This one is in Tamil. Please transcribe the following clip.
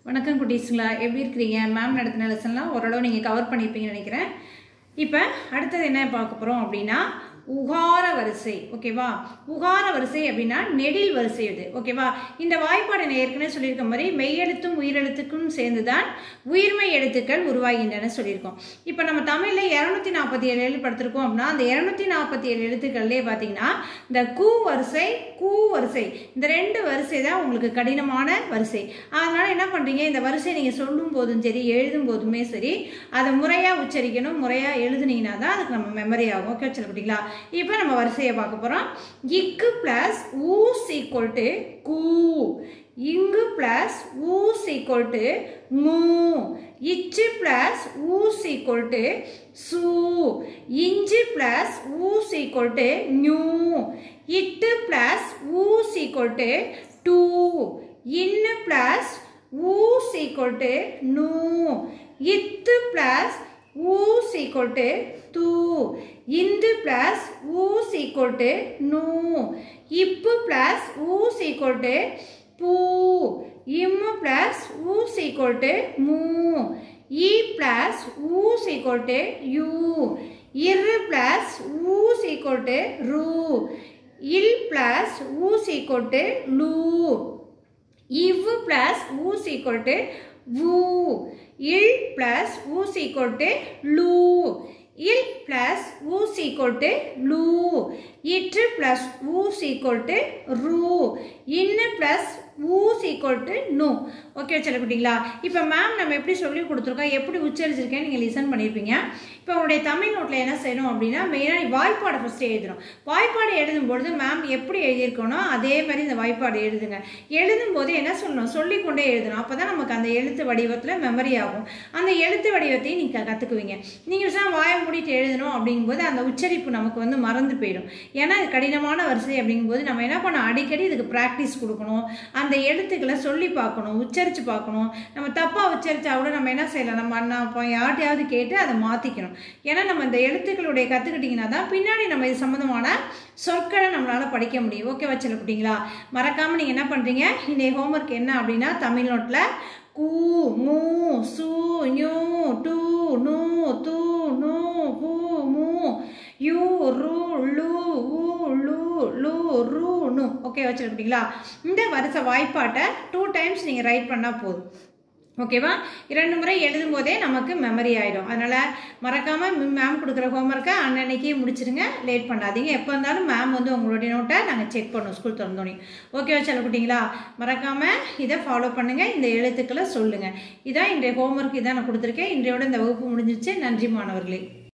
வணக்கம் குட்டீஸுங்களா எப்படி இருக்கிறீங்க மேம் நடத்தின லெசன்லாம் ஓரளவு நீங்கள் கவர் பண்ணியிருப்பீங்கன்னு நினைக்கிறேன் இப்போ அடுத்தது என்ன பார்க்க போகிறோம் அப்படின்னா உகார வரிசை ஓகேவா உகார வரிசை அப்படின்னா நெடில் வரிசை இது ஓகேவா இந்த வாய்ப்பாடு நான் ஏற்கனவே சொல்லியிருக்க மாதிரி மெய்யெழுத்தும் உயிரெழுத்துக்கும் சேர்ந்து தான் உயிர்மை எழுத்துக்கள் உருவாகின்றன சொல்லியிருக்கோம் இப்போ நம்ம தமிழில் இரநூத்தி நாற்பத்தி ஏழு எழுத்து படுத்திருக்கோம் அப்படின்னா அந்த இரநூத்தி நாற்பத்தி ஏழு எழுத்துக்கள்லேயே பார்த்தீங்கன்னா இந்த கு வரிசை கூ வரிசை இந்த ரெண்டு வரிசை தான் உங்களுக்கு கடினமான வரிசை அதனால் என்ன பண்ணுறீங்க இந்த வரிசை நீங்கள் சொல்லும் போதும் சரி எழுதும் போதுமே சரி அதை முறையாக உச்சரிக்கணும் முறையாக எழுதுனீங்கன்னா தான் அதுக்கு நம்ம மெமரி ஆகும் ஓகே வச்சுருக்கீங்களா இப்போ நம்ம வரிசையை பார்க்க போகிறோம் இக்கு ப்ளஸ் ஊஸ் ஈக்குவல் டு கூ இங்கு ப்ளஸ் ஊஸ் ஈக்குவல் டு மூ இச்சு ப்ளஸ் ஊஸ் ஈக்குவல் டு சூ இஞ்சு ப்ளஸ் ஊஸ் ஈக்குவல் டு நியூ இட்டு ப்ளஸ் ஊஸ் ஈக்குவல் டு டூ இன்னு ப்ளஸ் ஊஸ் ஈக்குவல் டு நூ இத்து ப்ளஸ் ஊஸ் ஈக்குவல் டு தூ இந்து ப்ளஸ் ஊஸ் ஈக்குவல் டு நூ இப்பு ப்ளஸ் ஊஸ் ஈக்குவல் டு பூ இம்மு ப்ளஸ் ஊஸ் ஈக்குவல் டு மூ இ ப்ளஸ் ஊஸ் ஈக்குவல் டு யூ இரு ப்ளஸ் ஊஸ் ஈக்குவல் டு ரூ இல் ப்ளஸ் ஊஸ் ஈக்குவல் டு லூ இவ் ப்ளஸ் ஊஸ் ஈக்குவல் டு வு இல் ப்ளஸ் ஊஸ் ஈக்குவல் டு லூ இல் ப்ளஸ் ஊஸ் ஈக்குவல் டு லூ இற்று ப்ளஸ் ஊஸ் ஈக்குவல் டு ரூ இன்னு ப்ளஸ் ஊஸ் ஈக்குவல் டு நூ ஓகே வச்சுருக்கீங்களா இப்போ மேம் நம்ம எப்படி சொல்லி கொடுத்துருக்கோம் எப்படி உச்சரிச்சிருக்கேன் நீங்கள் லிசன் பண்ணியிருப்பீங்க இப்போ உங்களுடைய தமிழ் நோட்டில் என்ன செய்யணும் அப்படின்னா மெயினாக நீ வாய்ப்பாடை ஃபஸ்ட்டு எழுதணும் வாய்ப்பாடு எழுதும்பொழுது மேம் எப்படி எழுதியிருக்கணும் அதே மாதிரி இந்த வாய்ப்பாடு எழுதுங்க எழுதும்போது என்ன சொல்லணும் சொல்லிக்கொண்டே எழுதணும் அப்போ தான் நமக்கு அந்த எழுத்து வடிவத்தில் மெமரி ஆகும் அந்த எழுத்து வடிவத்தையும் நீங்கள் கற்றுக்குவீங்க நீங்கள் சார் வாயை மூடிட்டு எழுதணும் அப்படிங்கும்போது அந்த உச்சரிப்பு நமக்கு வந்து மறந்து போயிடும் ஏன்னா இது கடினமான வரிசை அப்படிங்கும்போது நம்ம என்ன பண்ணோம் அடிக்கடி இதுக்கு ப்ராக்டிஸ் கொடுக்கணும் அந்த எழுத்துக்களை சொல்லி பார்க்கணும் உச்சரித்து பார்க்கணும் நம்ம தப்பாக உச்சரித்தா கூட நம்ம என்ன செய்யலாம் நம்ம அண்ணா அப்போ யார்ட்டையாவது கேட்டு அதை மாற்றிக்கணும் ஏன்னா நம்ம இந்த எழுத்துக்களுடைய கற்றுக்கிட்டிங்கன்னா தான் பின்னாடி நம்ம இது சம்மந்தமான சொற்களை நம்மளால் படிக்க முடியும் ஓகே வச்சுருப்பீங்களா மறக்காமல் நீங்கள் என்ன பண்ணுறீங்க இன்றைய ஹோம்ஒர்க் என்ன அப்படின்னா தமிழ் நோட்டில் கூ மூ சு நியூ டூ நூ தூ நூ பூ மூ யூ ரு லு ஊ லு லு ரு நு ஓகே வச்சுருப்பீங்களா இந்த வருஷ வாய்ப்பாட்டை டூ டைம்ஸ் நீங்கள் ரைட் பண்ணால் போதும் ஓகேவா இரண்டு முறை எழுதும் போதே நமக்கு மெமரி ஆகிடும் அதனால் மறக்காமல் மேம் கொடுக்குற ஹோம்ஒர்க்கை அன்னன்னைக்கே முடிச்சிருங்க லேட் பண்ணாதீங்க எப்போ இருந்தாலும் மேம் வந்து உங்களுடைய நோட்டை நாங்கள் செக் பண்ணுவோம் ஸ்கூல் திறந்தோன்னே ஓகேவா சொல்லக்கூட்டிங்களா மறக்காமல் இதை ஃபாலோ பண்ணுங்கள் இந்த எழுத்துக்களை சொல்லுங்கள் இதான் இன்றைய ஹோம்ஒர்க் இதான் நான் கொடுத்துருக்கேன் இன்றையோட இந்த வகுப்பு முடிஞ்சிச்சு நன்றி மாணவர்களே